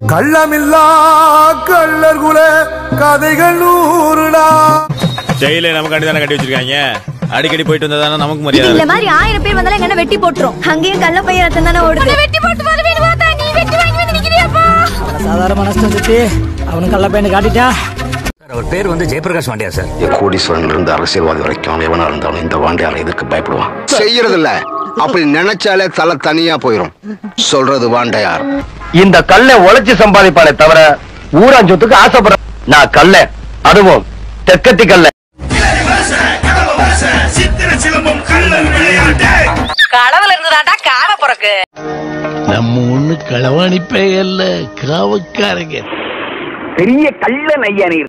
கள்ளமில்லா கள்ளர் குல கதைகள் நூறுடா ஜெயில நமக்காண்டி தானே கட்டி வச்சிருக்காங்க அடிக்கடி போயிட்டு வந்தா தானே நமக்கு மரியாதை இந்த மாதிரி ஆயிரம் பேர் வந்தாலும் என்ன வெட்டி போட்டுரும் அங்கேயும் கள்ள பையன் ரத்தம் தானே ஓடுது வெட்டி போட்டு வருவேன் வாதா நீ வெட்டி வாங்கி வந்து நிக்கிறியாப்பா சாதாரண நஷ்டம் சுத்தி அவனும் கள்ள பையனை காட்டிட்டான் அவர் பேர் வந்து ஜெயபிரகாஷ் வாண்டியா சார் கோடீஸ்வரன் இருந்து அரசியல்வாதி வரைக்கும் எவனா இருந்தாலும் இந்த வாண்டியால எதுக்கு பயப்படுவான் செய்யறது இல்ல அப்படி நினைச்சாலே தலை தனியா போயிரும் சொல்றது வாண்டையார் இந்த கல்லை உழைச்சு சம்பாதிப்பானே தவிர ஊராஞ்சொத்துக்கு ஆசைப்படுற நான் கல்ல அதுவும் தெற்கத்தி கல்ல கடவுள் இருந்துதான்டா காண பிறக்கு நம்ம ஒண்ணு களவாணிப்பே இல்ல காவக்காரங்க பெரிய கள்ள நையா நீர்